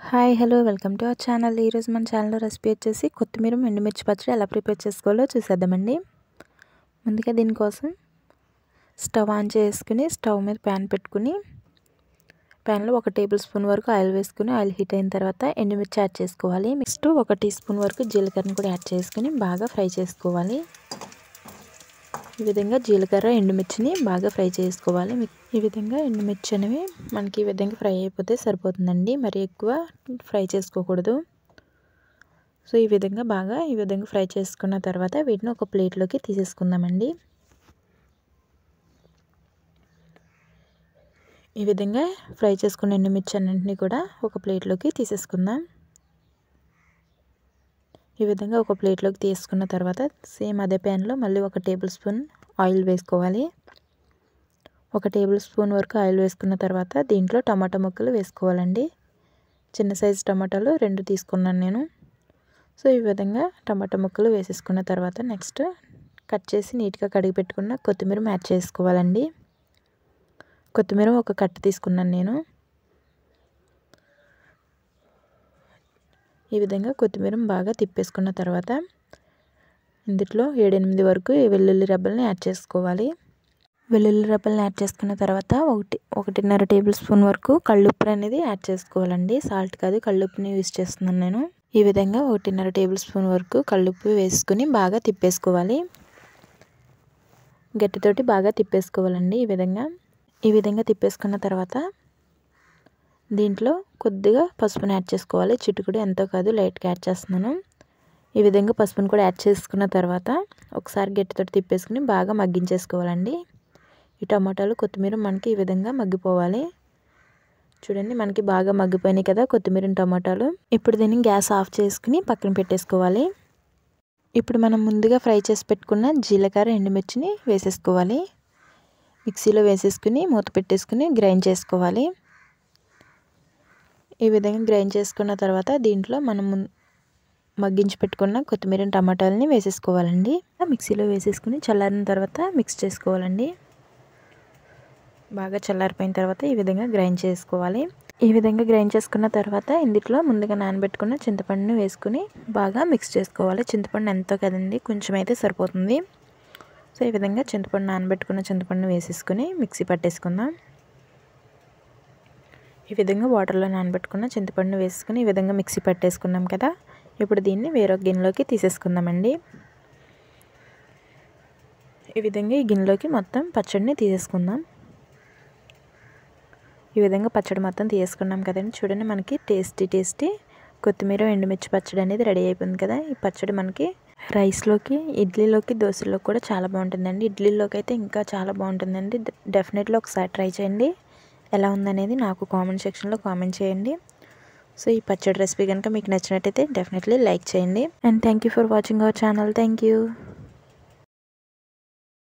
hi hello welcome to our channel ఈరోజు మన ఛానల్లో రెసిపీ వచ్చేసి కొత్తిమీర ఎండుమిర్చి పచ్చడి ఎలా ప్రిపేర్ చేసుకోవాలో చూసేద్దామండి ముందుగా దీనికోసం స్టవ్ ఆన్ చేసుకుని స్టవ్ మీద ప్యాన్ పెట్టుకుని ప్యాన్లో ఒక టేబుల్ స్పూన్ వరకు ఆయిల్ వేసుకుని ఆయిల్ హీట్ అయిన తర్వాత ఎండుమిర్చి యాడ్ చేసుకోవాలి నెక్స్ట్ ఒక టీ స్పూన్ వరకు జీలకర్రను కూడా యాడ్ చేసుకుని బాగా ఫ్రై చేసుకోవాలి ఈ విధంగా జీలకర్ర ఎండుమిర్చిని బాగా ఫ్రై చేసుకోవాలి ఈ విధంగా ఎండుమిర్చి అనేవి మనకి ఈ విధంగా ఫ్రై అయిపోతే సరిపోతుందండి మరి ఎక్కువ ఫ్రై చేసుకోకూడదు సో ఈ విధంగా బాగా ఈ విధంగా ఫ్రై చేసుకున్న తర్వాత వీటిని ఒక ప్లేట్లోకి తీసేసుకుందామండి ఈ విధంగా ఫ్రై చేసుకున్న ఎండుమిర్చి అన్నింటినీ కూడా ఒక ప్లేట్లోకి తీసేసుకుందాం ఈ విధంగా ఒక ప్లేట్లోకి తీసుకున్న తర్వాత సేమ్ అదే ప్యాన్లో మళ్ళీ ఒక టేబుల్ స్పూన్ ఆయిల్ వేసుకోవాలి ఒక టేబుల్ స్పూన్ వరకు ఆయిల్ వేసుకున్న తర్వాత దీంట్లో టమాటా ముక్కలు వేసుకోవాలండి చిన్న సైజు టమాటాలు రెండు తీసుకున్నాను నేను సో ఈ విధంగా టమాటా ముక్కలు వేసేసుకున్న తర్వాత నెక్స్ట్ కట్ చేసి నీట్గా కడిగి పెట్టుకున్న కొత్తిమీర యాడ్ చేసుకోవాలండి కొత్తిమీర ఒక కట్ట తీసుకున్నాను నేను ఈ విధంగా కొత్తిమీర బాగా తిప్పేసుకున్న తర్వాత ఇందులో ఏడెనిమిది వరకు వెల్లుల్లి రెబ్బల్ని యాడ్ చేసుకోవాలి వెల్లుల్లి రెబ్బల్ని యాడ్ చేసుకున్న తర్వాత ఒకటి ఒకటిన్నర టేబుల్ స్పూన్ వరకు కళ్ళుప్పు అనేది యాడ్ చేసుకోవాలండి సాల్ట్ కాదు కళ్ళుప్పుని యూజ్ చేస్తున్నాను నేను ఈ విధంగా ఒకటిన్నర టేబుల్ స్పూన్ వరకు కళ్ళుప్పు వేసుకుని బాగా తిప్పేసుకోవాలి గట్టితోటి బాగా తిప్పేసుకోవాలండి ఈ విధంగా ఈ విధంగా తిప్పేసుకున్న తర్వాత దీంట్లో కొద్దిగా పసుపుని యాడ్ చేసుకోవాలి చిటుకుడు ఎంతో కాదు లైట్గా యాడ్ చేస్తున్నాను ఈ విధంగా పసుపుని కూడా యాడ్ చేసుకున్న తర్వాత ఒకసారి గట్టితో తిప్పేసుకుని బాగా మగ్గించేసుకోవాలండి ఈ టమాటాలు కొత్తిమీర మనకి ఈ విధంగా మగ్గిపోవాలి చూడండి మనకి బాగా మగ్గిపోయినాయి కదా కొత్తిమీర టమాటాలు ఇప్పుడు దీన్ని గ్యాస్ ఆఫ్ చేసుకుని పక్కన పెట్టేసుకోవాలి ఇప్పుడు మనం ముందుగా ఫ్రై చేసి పెట్టుకున్న జీలకర్ర ఎండుమిర్చిని వేసేసుకోవాలి మిక్సీలో వేసేసుకుని మూత పెట్టేసుకుని గ్రైండ్ చేసుకోవాలి ఈ విధంగా గ్రైండ్ చేసుకున్న తర్వాత దీంట్లో మనం మగ్గించి పెట్టుకున్న కొత్తిమీర టమాటాలని వేసేసుకోవాలండి మిక్సీలో వేసేసుకుని చల్లారిన తర్వాత మిక్స్ చేసుకోవాలండి బాగా చల్లారిపోయిన తర్వాత ఈ విధంగా గ్రైండ్ చేసుకోవాలి ఈ విధంగా గ్రైండ్ చేసుకున్న తర్వాత ఇందులో ముందుగా నానబెట్టుకున్న చింతపండుని వేసుకుని బాగా మిక్స్ చేసుకోవాలి చింతపండు ఎంతో కదండి కొంచెం అయితే సరిపోతుంది సో ఈ విధంగా చింతపండు నానబెట్టుకున్న చింతపండుని వేసేసుకుని మిక్సీ పట్టేసుకుందాం ఈ విధంగా వాటర్లో నానబెట్టుకున్న చింతపండు వేసుకుని ఈ విధంగా మిక్సీ పట్టేసుకున్నాం కదా ఇప్పుడు దీన్ని వేరొక గిన్నెలోకి తీసేసుకుందామండి ఈ విధంగా ఈ గిన్నెలోకి మొత్తం పచ్చడిని తీసేసుకుందాం ఈ విధంగా పచ్చడి మొత్తం తీసుకున్నాం కదండి చూడండి మనకి టేస్టీ టేస్టీ కొత్తిమీర ఎండుమిర్చి పచ్చడి అనేది రెడీ అయిపోయింది కదా ఈ పచ్చడి మనకి రైస్లోకి ఇడ్లీలోకి దోశలోకి కూడా చాలా బాగుంటుందండి ఇడ్లీలోకి అయితే ఇంకా చాలా బాగుంటుందండి డెఫినెట్లీ ఒకసారి ట్రై చేయండి ఎలా ఉందనేది నాకు కామెంట్ సెక్షన్లో కామెంట్ చేయండి సో ఈ పచ్చడి రెసిపీ కనుక మీకు నచ్చినట్టయితే డెఫినెట్లీ లైక్ చేయండి and thank you for watching our channel thank you